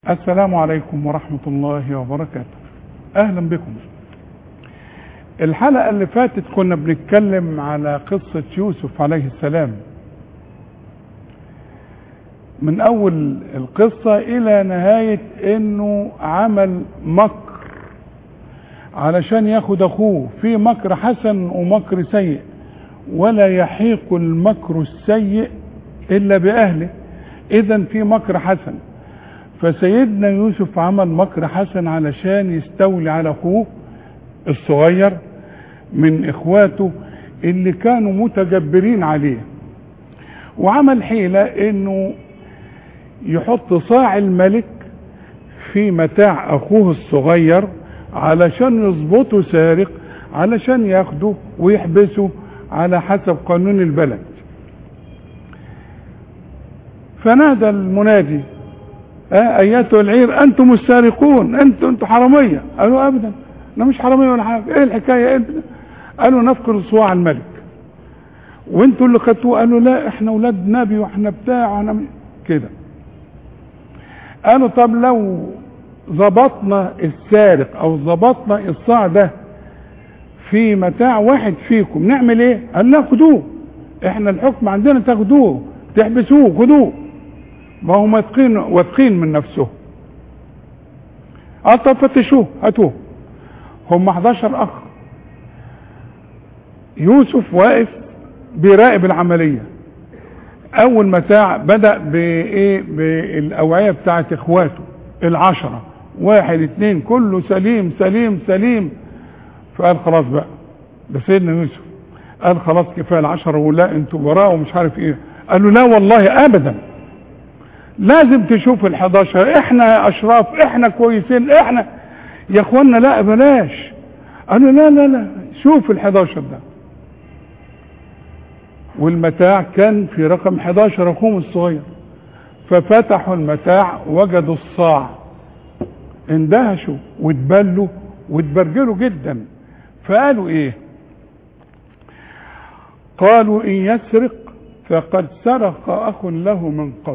السلام عليكم ورحمة الله وبركاته أهلا بكم الحلقة اللي فاتت كنا بنتكلم على قصة يوسف عليه السلام من أول القصة إلى نهاية إنه عمل مكر علشان ياخد أخوه في مكر حسن ومكر سيء ولا يحيق المكر السيء إلا بأهله إذا في مكر حسن فسيدنا يوسف عمل مكر حسن علشان يستولي على اخوه الصغير من اخواته اللي كانوا متجبرين عليه وعمل حيلة انه يحط صاع الملك في متاع اخوه الصغير علشان يظبطه سارق علشان ياخده ويحبسه على حسب قانون البلد فنادى المنادي آه ايتها العير انتم السارقون انتم انتم حراميه قالوا ابدا انا مش حراميه ولا حاجه ايه الحكايه انت قالوا نفقد صواع الملك وانتوا اللي خدتوه قالوا لا احنا اولاد نبي واحنا بتاع واحنا كده قالوا طب لو ظبطنا السارق او ظبطنا الصاع ده في متاع واحد فيكم نعمل ايه قال لا خدوه احنا الحكم عندنا تاخدوه تحبسوه خدوه ما هم واثقين واثقين من نفسهم قال طب فتشوه هاتوه هم 11 اخ يوسف واقف بيراقب العمليه اول متاع بدا بايه بالاوعيه بتاعت اخواته العشره واحد اتنين كله سليم سليم سليم فقال خلاص بقى ده سيدنا يوسف قال خلاص كفايه العشره ولا انتوا براء ومش عارف ايه قالوا لا والله ابدا لازم تشوف ال11 احنا اشراف احنا كويسين احنا يا اخوانا لا بلاش قالوا لا لا لا شوف ال11 ده والمتاع كان في رقم 11 اخوهم الصغير ففتحوا المتاع وجدوا الصاع اندهشوا واتبلوا واتبرجلوا جدا فقالوا ايه قالوا ان يسرق فقد سرق اخ له من قبل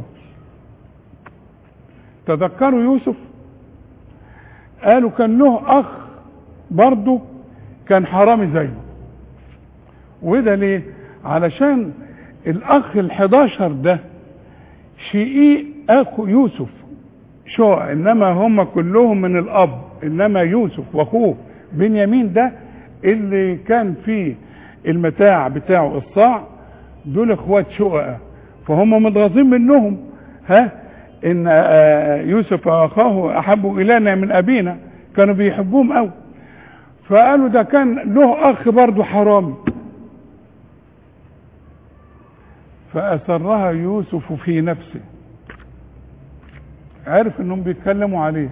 تذكروا يوسف قالوا كان له اخ برضه كان حرامي زيه وده ليه علشان الاخ ال11 ده شقيق اخو يوسف شو انما هم كلهم من الاب انما يوسف واخوه بنيامين ده اللي كان فيه المتاع بتاعه الصاع دول اخوات شققه فهم متغاظين منهم ها ان يوسف واخاه احبوا الينا من ابينا كانوا بيحبوهم قوي فقالوا ده كان له اخ برضه حرامي فاسرها يوسف في نفسه عرف انهم بيتكلموا عليه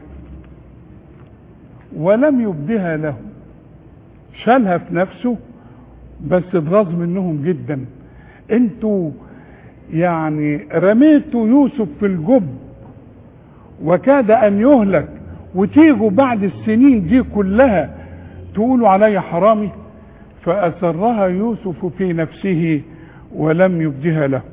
ولم يبدها له شالها في نفسه بس اتغاظ منهم جدا انتوا يعني رميتوا يوسف في الجب وكاد ان يهلك وتيجوا بعد السنين دي كلها تقولوا علي حرامي فاسرها يوسف في نفسه ولم يبدها له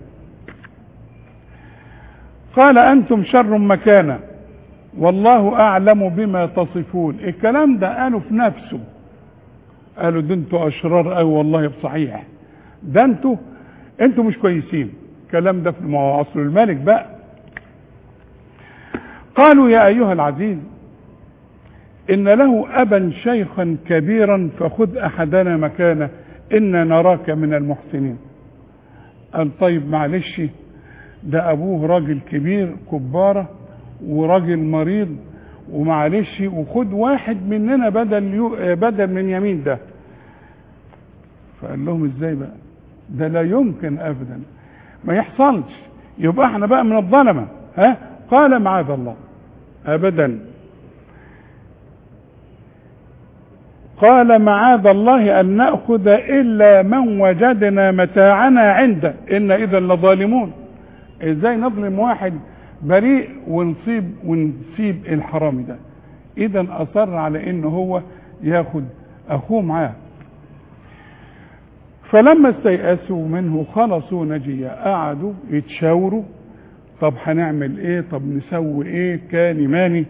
قال انتم شر مكانا والله اعلم بما تصفون الكلام ده قالوا في نفسه قالوا ده انتوا اشرار قوي والله بصحيح ده انتوا انتوا مش كويسين الكلام ده في عصر الملك بقى قالوا يا ايها العزيز ان له ابا شيخا كبيرا فخذ احدنا مكانه انا نراك من المحسنين قال طيب معلش ده ابوه راجل كبير كبارة وراجل مريض ومعلش وخد واحد مننا بدل يو بدل من يمين ده فقال لهم ازاي بقى ده لا يمكن ابدا ما يحصلش يبقى احنا بقى من الظلمة ها قال معاذ الله ابدا قال معاذ الله ان ناخذ الا من وجدنا متاعنا عنده ان اذا لظالمون ازاي نظلم واحد بريء ونصيب ونسيب الحرامي ده اذا اصر على ان هو ياخد اخوه معاه فلما استيأسوا منه خلصوا نجيا قعدوا يتشاوروا طب هنعمل ايه طب نسوي ايه كاني ماني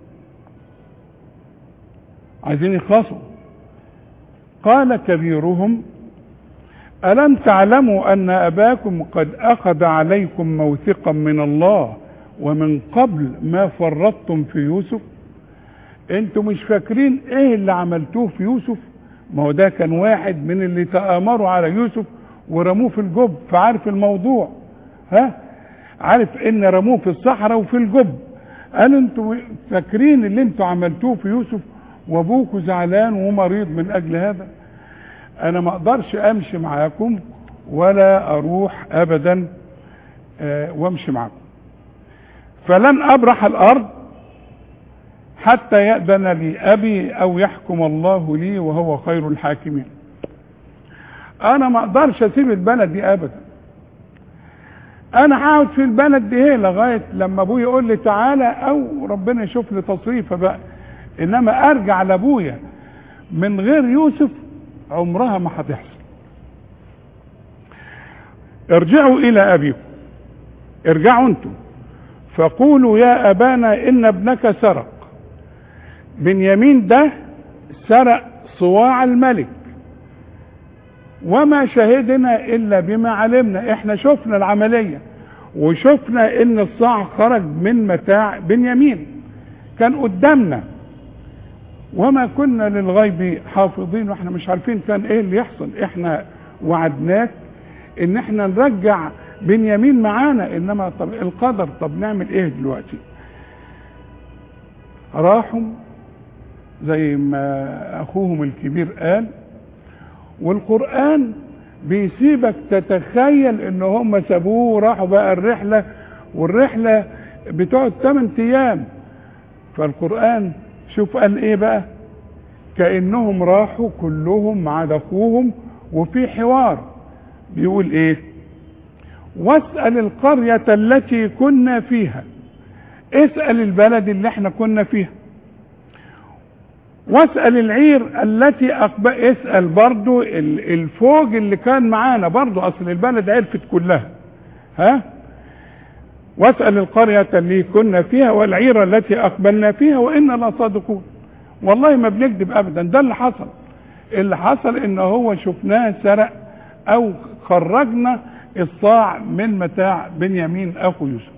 عايزين يخلصوا قال كبيرهم ألم تعلموا أن أباكم قد أخذ عليكم موثقا من الله ومن قبل ما فرطتم في يوسف انتوا مش فاكرين ايه اللي عملتوه في يوسف ما هو ده كان واحد من اللي تآمروا على يوسف ورموه في الجب فعارف الموضوع ها عارف ان رموه في الصحراء وفي الجب قالوا انتوا فاكرين اللي انتوا عملتوه في يوسف وابوكوا زعلان ومريض من اجل هذا انا ما اقدرش امشي معاكم ولا اروح ابدا آه وامشي معاكم فلن ابرح الارض حتى يأذن لي ابي او يحكم الله لي وهو خير الحاكمين انا ما اقدرش اسيب البلد دي ابدا انا هقعد في البلد دي هي لغايه لما ابويا يقول لي تعالى او ربنا يشوف لي تصريفه بقى انما ارجع لابويا من غير يوسف عمرها ما هتحصل ارجعوا الى ابيكم ارجعوا انتم فقولوا يا ابانا ان ابنك سرق بنيامين ده سرق صواع الملك وما شهدنا الا بما علمنا احنا شفنا العمليه وشفنا ان الصاع خرج من متاع بنيامين كان قدامنا وما كنا للغيب حافظين واحنا مش عارفين كان ايه اللي يحصل احنا وعدناك ان احنا نرجع بنيامين معانا انما طب القدر طب نعمل ايه دلوقتي راحوا زي ما اخوهم الكبير قال والقرآن بيسيبك تتخيل ان هم سابوه وراحوا بقى الرحلة والرحلة بتقعد 8 ايام فالقرآن شوف قال ايه بقى كأنهم راحوا كلهم مع اخوهم وفي حوار بيقول ايه واسأل القرية التي كنا فيها اسأل البلد اللي احنا كنا فيها واسأل العير التي أقبل اسأل برضو الفوج اللي كان معانا برضو أصل البلد عرفت كلها ها واسأل القرية اللي كنا فيها والعير التي أقبلنا فيها وإنا لصادقون والله ما بنكذب أبدا ده اللي حصل اللي حصل إن هو شفناه سرق أو خرجنا الصاع من متاع بنيامين أخو يوسف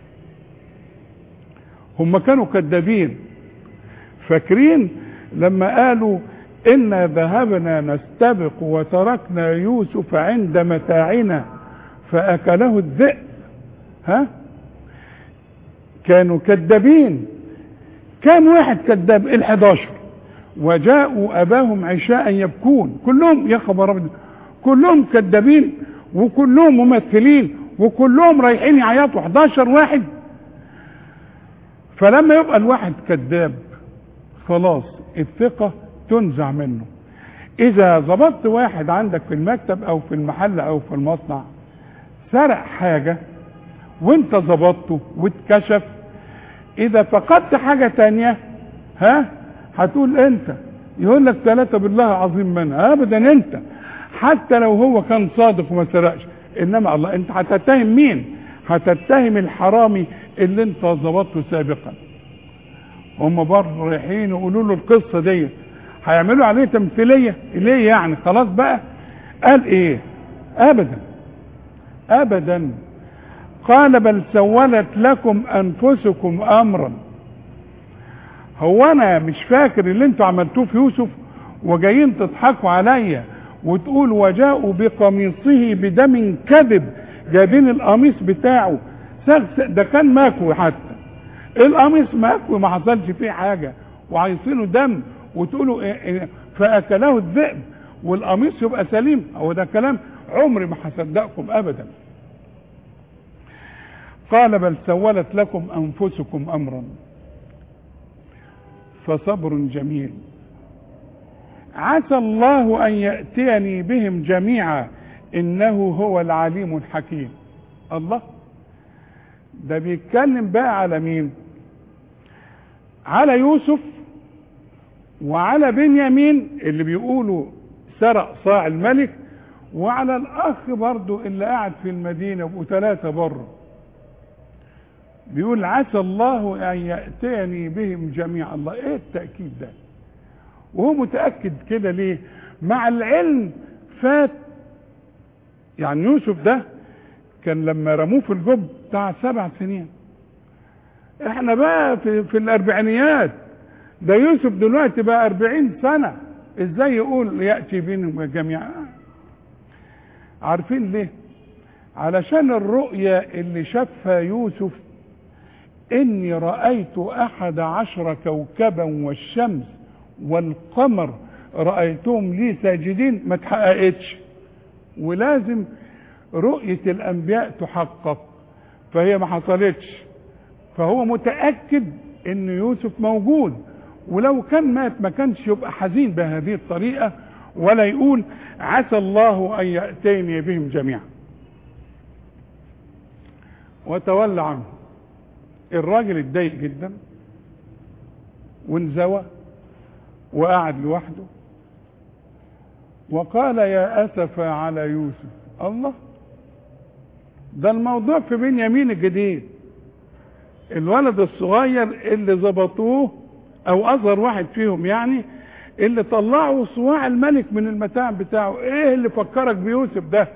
هم كانوا كذابين فاكرين لما قالوا إنا ذهبنا نستبق وتركنا يوسف عند متاعنا فأكله الذئب ها كانوا كذابين كان واحد كذاب الحداشر وجاءوا أباهم عشاء يبكون كلهم يا خبر ربنا كلهم كذابين وكلهم ممثلين وكلهم رايحين يعيطوا 11 واحد فلما يبقى الواحد كذاب خلاص الثقة تنزع منه اذا ضبطت واحد عندك في المكتب او في المحل او في المصنع سرق حاجة وانت ضبطته واتكشف اذا فقدت حاجة تانية ها هتقول انت يقول لك ثلاثة بالله عظيم منها ابدا انت حتى لو هو كان صادق وما سرقش انما الله انت هتتهم مين هتتهم الحرامي اللي انت ضبطته سابقا هم برضه رايحين يقولوا له القصه دي هيعملوا عليه تمثيليه ليه يعني خلاص بقى قال ايه ابدا ابدا قال بل سولت لكم انفسكم امرا هو انا مش فاكر اللي انتوا عملتوه في يوسف وجايين تضحكوا عليا وتقول وجاءوا بقميصه بدم كذب جايبين القميص بتاعه ده كان ماكو حتى القميص ماكو ما حصلش فيه حاجه وعايزينه دم وتقولوا إيه إيه فاكله الذئب والقميص يبقى سليم هو ده كلام عمري ما هصدقكم ابدا قال بل سولت لكم انفسكم امرا فصبر جميل عسى الله ان ياتيني بهم جميعا انه هو العليم الحكيم الله ده بيتكلم بقى على مين على يوسف وعلى بنيامين اللي بيقولوا سرق صاع الملك وعلى الاخ برضو اللي قاعد في المدينة وثلاثة بره بيقول عسى الله ان ياتيني بهم جميعا الله ايه التاكيد ده وهو متاكد كده ليه مع العلم فات يعني يوسف ده كان لما رموه في الجب بتاع سبع سنين احنا بقى في, في الاربعينيات ده يوسف دلوقتي بقى أربعين سنة ازاي يقول يأتي بينهم جميعا عارفين ليه علشان الرؤية اللي شافها يوسف اني رأيت احد عشر كوكبا والشمس والقمر رأيتهم لي ساجدين ما تحققتش ولازم رؤية الانبياء تحقق فهي ما حصلتش فهو متأكد ان يوسف موجود ولو كان مات ما كانش يبقى حزين بهذه الطريقة ولا يقول عسى الله ان يأتيني بهم جميعا وتولى عنه الراجل اتضايق جدا وانزوى وقعد لوحده وقال يا اسف على يوسف الله ده الموضوع في بنيامين الجديد الولد الصغير اللي ظبطوه او اصغر واحد فيهم يعني اللي طلعوا صواع الملك من المتاع بتاعه ايه اللي فكرك بيوسف ده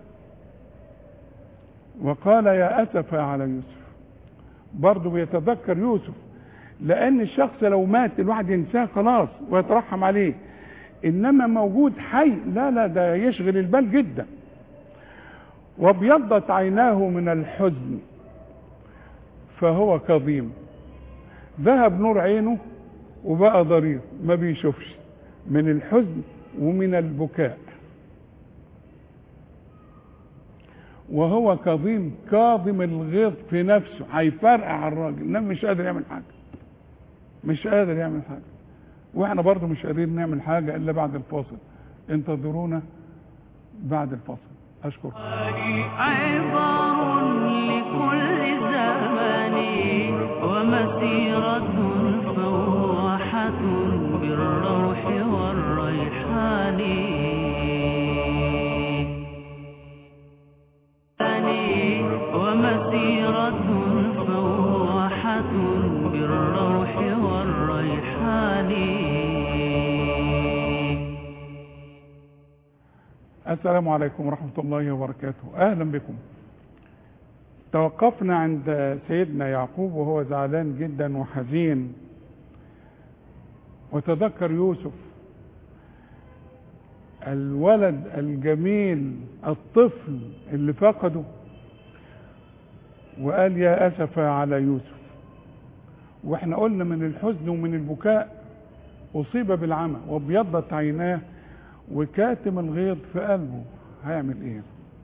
وقال يا اسف على يوسف برضه بيتذكر يوسف لان الشخص لو مات الواحد ينساه خلاص ويترحم عليه انما موجود حي لا لا ده يشغل البال جدا وابيضت عيناه من الحزن فهو كظيم ذهب نور عينه وبقى ضرير ما بيشوفش من الحزن ومن البكاء وهو كظيم كاظم الغيظ في نفسه هيفرقع الراجل انما مش قادر يعمل حاجه مش قادر يعمل حاجه واحنا برضه مش قادرين نعمل حاجه الا بعد الفاصل انتظرونا بعد الفاصل اشكركم عبر لكل زمان ومسيرة فواحة بالروح والريحان ومسيرة فواحة بالروح والريحان السلام عليكم ورحمة الله وبركاته أهلا بكم توقفنا عند سيدنا يعقوب وهو زعلان جدا وحزين وتذكر يوسف الولد الجميل الطفل اللي فقده وقال يا أسف على يوسف واحنا قلنا من الحزن ومن البكاء أصيب بالعمى وابيضت عيناه وكاتم الغيظ في قلبه هيعمل ايه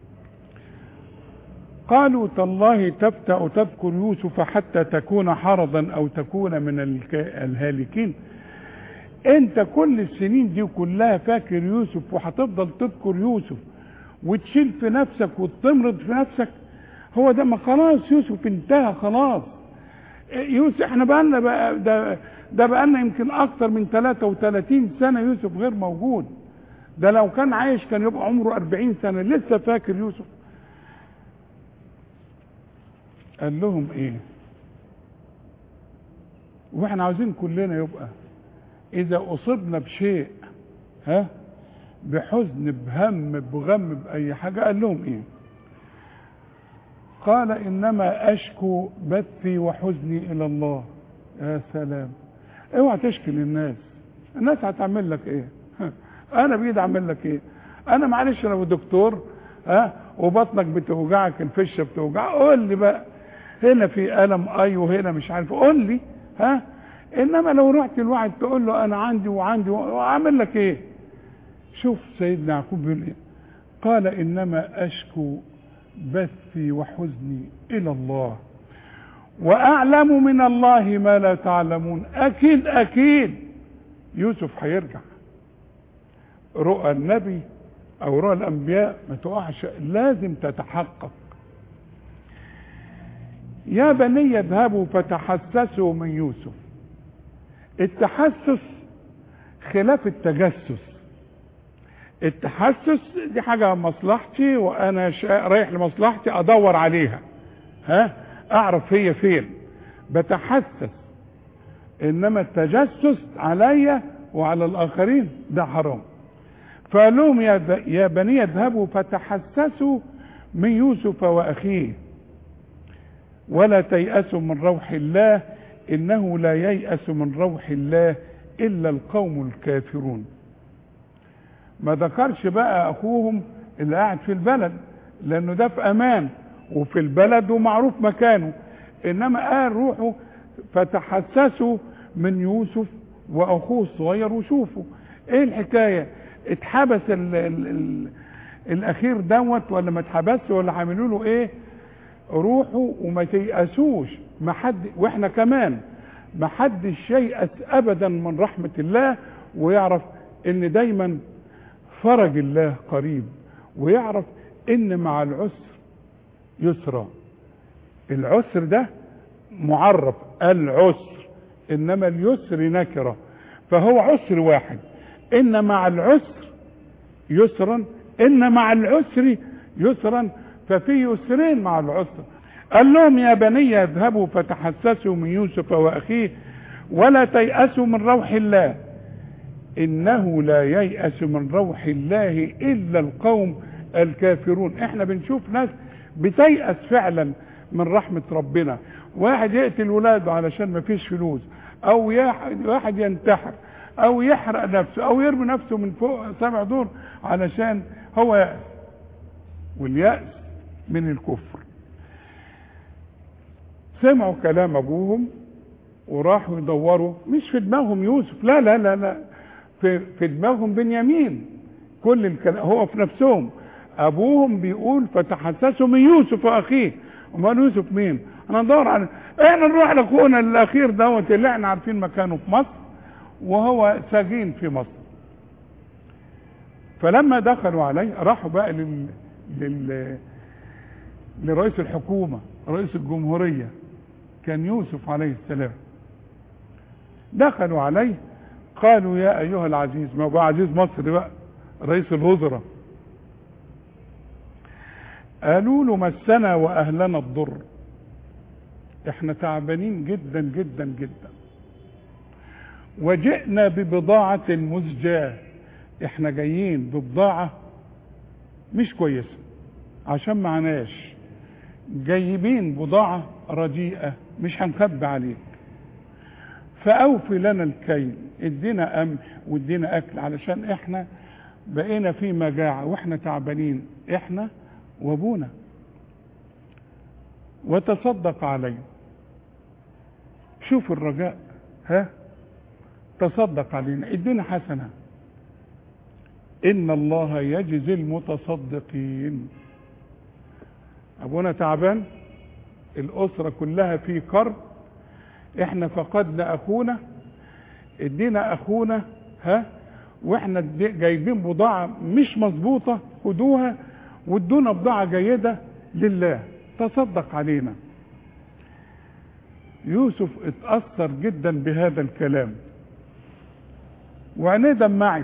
قالوا تالله تفتأ تذكر يوسف حتى تكون حرضا او تكون من الك- الهالكين انت كل السنين دي كلها فاكر يوسف وهتفضل تذكر يوسف وتشيل في نفسك وتمرض في نفسك هو ده ما خلاص يوسف انتهى خلاص يوسف احنا بقالنا بقى ده ده بقالنا يمكن اكتر من 33 سنه يوسف غير موجود ده لو كان عايش كان يبقى عمره 40 سنه لسه فاكر يوسف قال لهم ايه واحنا عاوزين كلنا يبقى اذا اصبنا بشيء ها بحزن بهم بغم باي حاجه قال لهم ايه قال انما اشكو بثي وحزني الى الله يا سلام اوعى تشكي للناس الناس هتعمل لك ايه انا بايدي اعمل لك ايه انا معلش لو دكتور ها وبطنك بتوجعك الفشه بتوجع قول لي بقى هنا في الم اي وهنا مش عارف قول لي ها انما لو رحت الواحد تقول له انا عندي وعندي واعمل لك ايه شوف سيدنا يعقوب بيقول ايه قال انما اشكو بثي وحزني الى الله واعلم من الله ما لا تعلمون اكيد اكيد يوسف هيرجع رؤى النبي او رؤى الانبياء ما تقعش لازم تتحقق يا بني اذهبوا فتحسسوا من يوسف التحسس خلاف التجسس التحسس دي حاجة مصلحتي وانا شا- رايح لمصلحتي ادور عليها ها اعرف هي فين بتحسس انما التجسس عليا وعلى الاخرين ده حرام فقال لهم يا, ب... يا بني اذهبوا فتحسسوا من يوسف واخيه ولا تيأسوا من روح الله انه لا ييأس من روح الله الا القوم الكافرون ما ذكرش بقى اخوهم اللي قاعد في البلد لانه ده في امان وفي البلد ومعروف مكانه انما قال روحوا فتحسسوا من يوسف واخوه الصغير وشوفوا ايه الحكايه اتحبس ال ال ال الاخير دوت ولا ما اتحبسش ولا عملوا له ايه روحوا وما تيأسوش ما حد واحنا كمان ما حدش ييأس ابدا من رحمه الله ويعرف ان دايما فرج الله قريب ويعرف ان مع العسر يسرا العسر ده معرف العسر انما اليسر نكره فهو عسر واحد ان مع العسر يسرا ان مع العسر يسرا ففي يسرين مع العسر قال لهم يا بني اذهبوا فتحسسوا من يوسف واخيه ولا تيأسوا من روح الله انه لا ييأس من روح الله الا القوم الكافرون احنا بنشوف ناس بتيأس فعلا من رحمة ربنا واحد يقتل ولاده علشان ما فيش فلوس او واحد ينتحر او يحرق نفسه او يرمي نفسه من فوق سبع دور علشان هو يأس واليأس من الكفر سمعوا كلام ابوهم وراحوا يدوروا مش في دماغهم يوسف لا لا لا لا في, في دماغهم بنيامين كل الكلام هو في نفسهم ابوهم بيقول فتحسسوا من يوسف واخيه امال يوسف مين انا ندور على احنا نروح لاخونا الاخير دوت اللي احنا عارفين مكانه في مصر وهو سجين في مصر فلما دخلوا عليه راحوا بقى لل... لل... لرئيس الحكومة رئيس الجمهورية كان يوسف عليه السلام دخلوا عليه قالوا يا ايها العزيز ما هو بقى عزيز مصر بقى رئيس الوزراء قالوا له مسنا واهلنا الضر احنا تعبانين جدا جدا جدا وجئنا ببضاعة مزجاة احنا جايين ببضاعة مش كويسة عشان معناش جايبين بضاعة رديئة مش هنخبي عليك فأوفي لنا الكيل ادينا قمح وادينا أكل علشان احنا بقينا في مجاعة واحنا تعبانين احنا وابونا وتصدق علينا شوف الرجاء ها تصدق علينا ادينا حسنة ان الله يجزي المتصدقين ابونا تعبان الاسرة كلها في كرب احنا فقدنا اخونا ادينا اخونا ها واحنا جايبين بضاعة مش مظبوطة خدوها وادونا بضاعة جيدة لله تصدق علينا يوسف اتأثر جدا بهذا الكلام وعينيه دمعت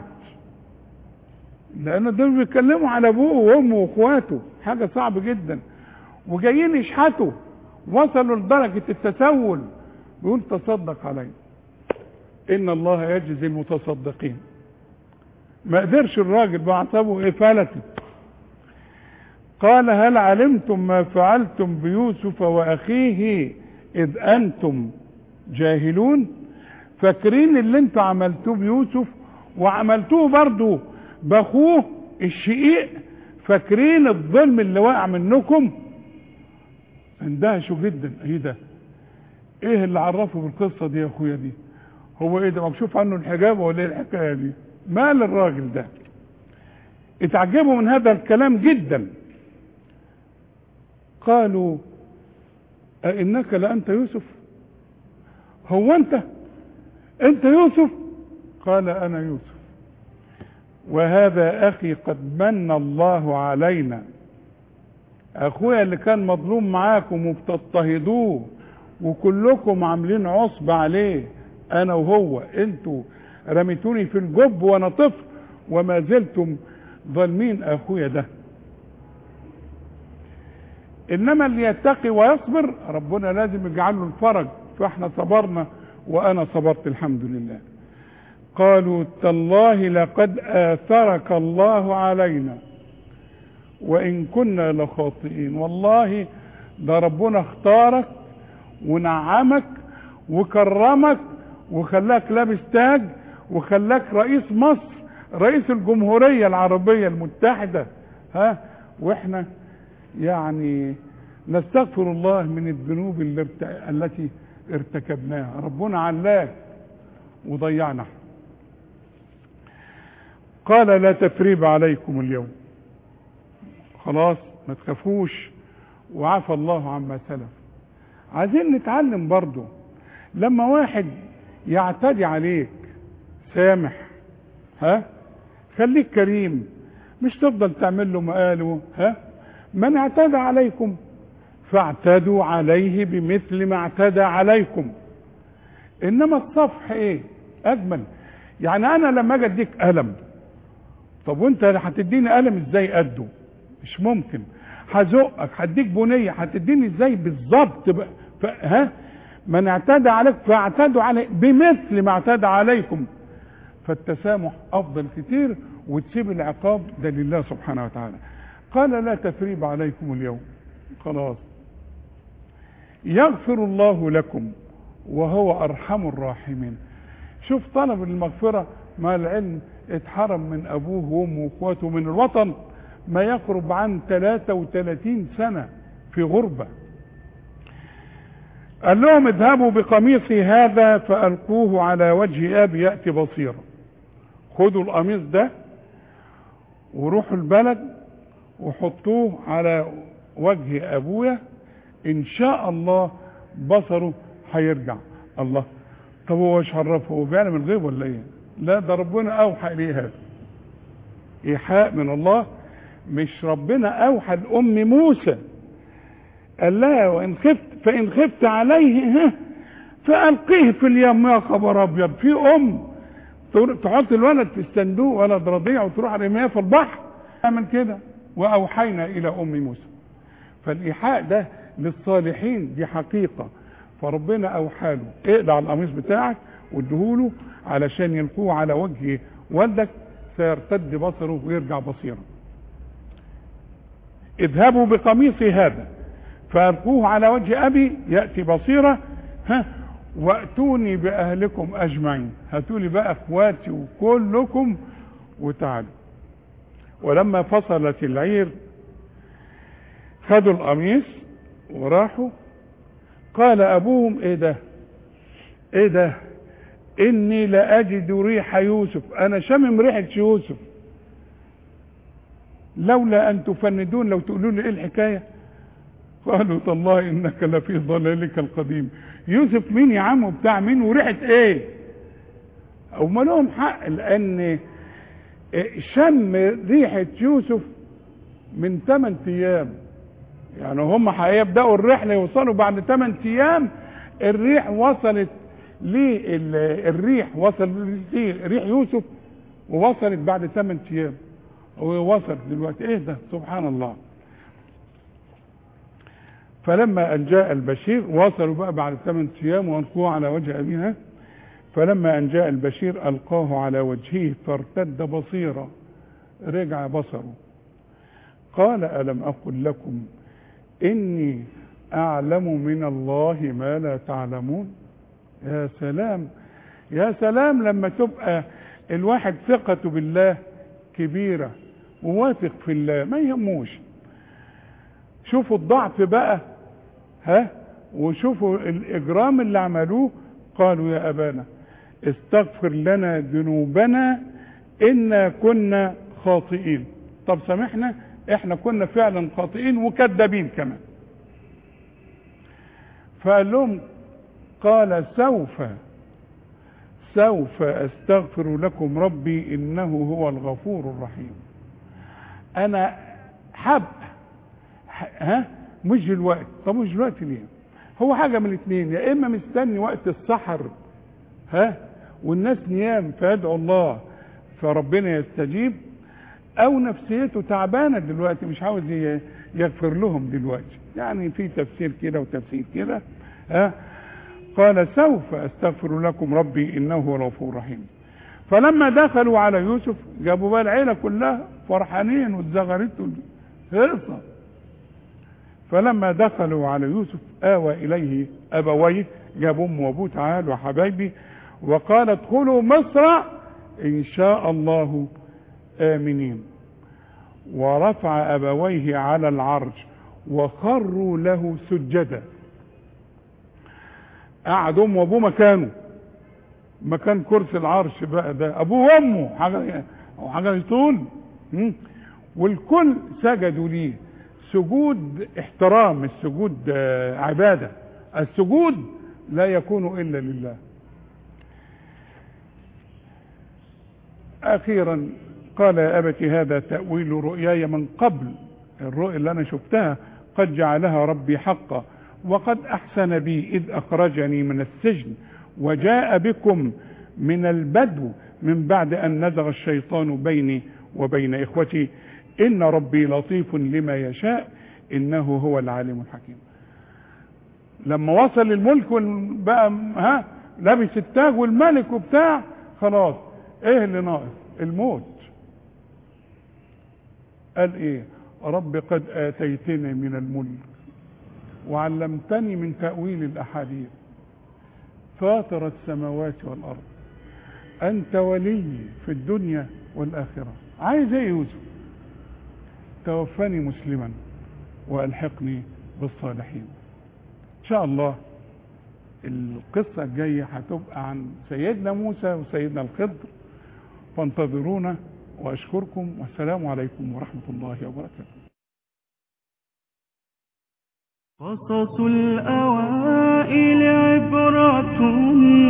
لان دول بيتكلموا على ابوه وامه واخواته حاجة صعبة جدا وجايين يشحتوا وصلوا لدرجة التسول بيقول تصدق علي ان الله يجزي المتصدقين ما قدرش الراجل بعصبه ايه فلتت قال هل علمتم ما فعلتم بيوسف واخيه اذ انتم جاهلون فاكرين اللي انتوا عملتوه بيوسف وعملتوه برضو باخوه الشقيق فاكرين الظلم اللي وقع منكم اندهشوا جدا ايه ده ايه اللي عرفه بالقصة دي يا اخويا دي هو ايه ده مكشوف عنه الحجاب ولا ايه الحكاية دي مال الراجل ده اتعجبوا من هذا الكلام جدا قالوا أئنك لأنت يوسف هو أنت أنت يوسف قال أنا يوسف وهذا أخي قد من الله علينا أخويا اللي كان مظلوم معاكم وبتضطهدوه وكلكم عاملين عصب عليه أنا وهو أنتوا رميتوني في الجب وأنا طفل وما زلتم ظالمين أخويا ده انما اللي يتقي ويصبر ربنا لازم يجعل له الفرج فاحنا صبرنا وانا صبرت الحمد لله قالوا تالله لقد آثرك الله علينا وإن كنا لخاطئين والله ده ربنا اختارك ونعمك وكرمك وخلاك لابس تاج وخلاك رئيس مصر رئيس الجمهورية العربية المتحدة ها واحنا يعني نستغفر الله من الذنوب اللي ارت... التي ارتكبناها ربنا علاك وضيعنا قال لا تثريب عليكم اليوم خلاص ما تخافوش وعفى الله عما سلف عايزين نتعلم برضو لما واحد يعتدي عليك سامح ها خليك كريم مش تفضل تعمل له مقاله ها من اعتدى عليكم فاعتدوا عليه بمثل ما اعتدى عليكم انما الصفح ايه اجمل يعني انا لما اجي اديك قلم طب وانت هتديني قلم ازاي قده مش ممكن هزقك هديك بنيه هتديني ازاي بالظبط بقى ف... ها من اعتدى عليك فاعتدوا عليه بمثل ما اعتدى عليكم فالتسامح افضل كتير وتسيب العقاب ده لله سبحانه وتعالى قال لا تثريب عليكم اليوم خلاص يغفر الله لكم وهو ارحم الراحمين شوف طلب المغفره مع العلم اتحرم من ابوه وامه واخواته من الوطن ما يقرب عن 33 سنه في غربه قال لهم اذهبوا بقميصي هذا فالقوه على وجه ابي ياتي بصيرا خدوا القميص ده وروحوا البلد وحطوه على وجه ابويا ان شاء الله بصره هيرجع الله طب هو ايش عرفه هو بيعلم الغيب ولا ايه لا ده ربنا اوحى اليه هذا ايحاء من الله مش ربنا اوحى لام موسى قال لها وان خفت فان خفت عليه ها فالقيه في اليم يا خبر ابيض في ام تحط الولد في الصندوق ولد رضيع وتروح رميه في البحر اعمل كده واوحينا الى ام موسى فالايحاء ده للصالحين دي حقيقه فربنا اوحى له اقلع القميص بتاعك واديهوله علشان يلقوه على وجه والدك سيرتد بصره ويرجع بصيرا اذهبوا بقميصي هذا فالقوه على وجه ابي ياتي بصيرا ها واتوني باهلكم اجمعين هاتوا لي بقى اخواتي وكلكم وتعالوا ولما فصلت العير خدوا القميص وراحوا قال ابوهم ايه ده ايه ده اني لاجد ريح يوسف انا شامم ريحه يوسف لولا ان تفندون لو تقولوا لي ايه الحكايه قالوا تالله انك لفي ضلالك القديم يوسف مين يا عم بتاع مين وريحه ايه او ما لهم حق لان شم ريحه يوسف من 8 ايام يعني هم هيبداوا الرحله يوصلوا بعد 8 ايام الريح وصلت للريح وصل ريح يوسف ووصلت بعد 8 ايام ووصلت دلوقتي ايه ده سبحان الله فلما ان جاء البشير وصلوا بقى بعد 8 ايام والقوه على وجه ابيها فلما ان جاء البشير القاه على وجهه فارتد بصيرا رجع بصره قال الم اقل لكم اني اعلم من الله ما لا تعلمون يا سلام يا سلام لما تبقى الواحد ثقته بالله كبيرة وواثق في الله ما يهموش شوفوا الضعف بقى ها وشوفوا الإجرام اللي عملوه قالوا يا أبانا استغفر لنا ذنوبنا إنا كنا خاطئين طب سامحنا احنا كنا فعلا خاطئين وكذابين كمان فقال لهم قال سوف سوف استغفر لكم ربي انه هو الغفور الرحيم انا حب ها مش دلوقتي طب مش دلوقتي ليه هو حاجه من الاثنين يا اما مستني وقت السحر ها والناس نيام فيدعو الله فربنا يستجيب او نفسيته تعبانه دلوقتي مش عاوز يغفر لهم دلوقتي يعني في تفسير كده وتفسير كده ها قال سوف استغفر لكم ربي انه هو الغفور الرحيم فلما دخلوا على يوسف جابوا بقى العيله كلها فرحانين واتزغرت هرصه فلما دخلوا على يوسف آوى إليه أبويه جاب أمه وأبوه تعالوا يا حبايبي وقال ادخلوا مصر إن شاء الله آمنين ورفع أبويه على العرش وخروا له سجدا قعد أمه وأبوه مكانه مكان كرسي العرش بقى ده أبوه وأمه حاجة حاجة يطول م? والكل سجدوا ليه سجود احترام السجود آه، عبادة السجود لا يكون إلا لله أخيرا قال يا أبت هذا تأويل رؤياي من قبل الرؤيا اللي أنا شفتها قد جعلها ربي حقا وقد أحسن بي إذ أخرجني من السجن وجاء بكم من البدو من بعد أن نزغ الشيطان بيني وبين إخوتي إن ربي لطيف لما يشاء إنه هو العالم الحكيم لما وصل الملك بقى ها لابس التاج والملك وبتاع خلاص ايه اللي ناقص الموت قال ايه رب قد اتيتني من الملك وعلمتني من تاويل الاحاديث فاطر السماوات والارض انت ولي في الدنيا والاخره عايز ايه يوسف توفني مسلما والحقني بالصالحين ان شاء الله القصه الجايه هتبقى عن سيدنا موسى وسيدنا الخضر فانتظرونا واشكركم والسلام عليكم ورحمه الله وبركاته قصص الأوائل عبرة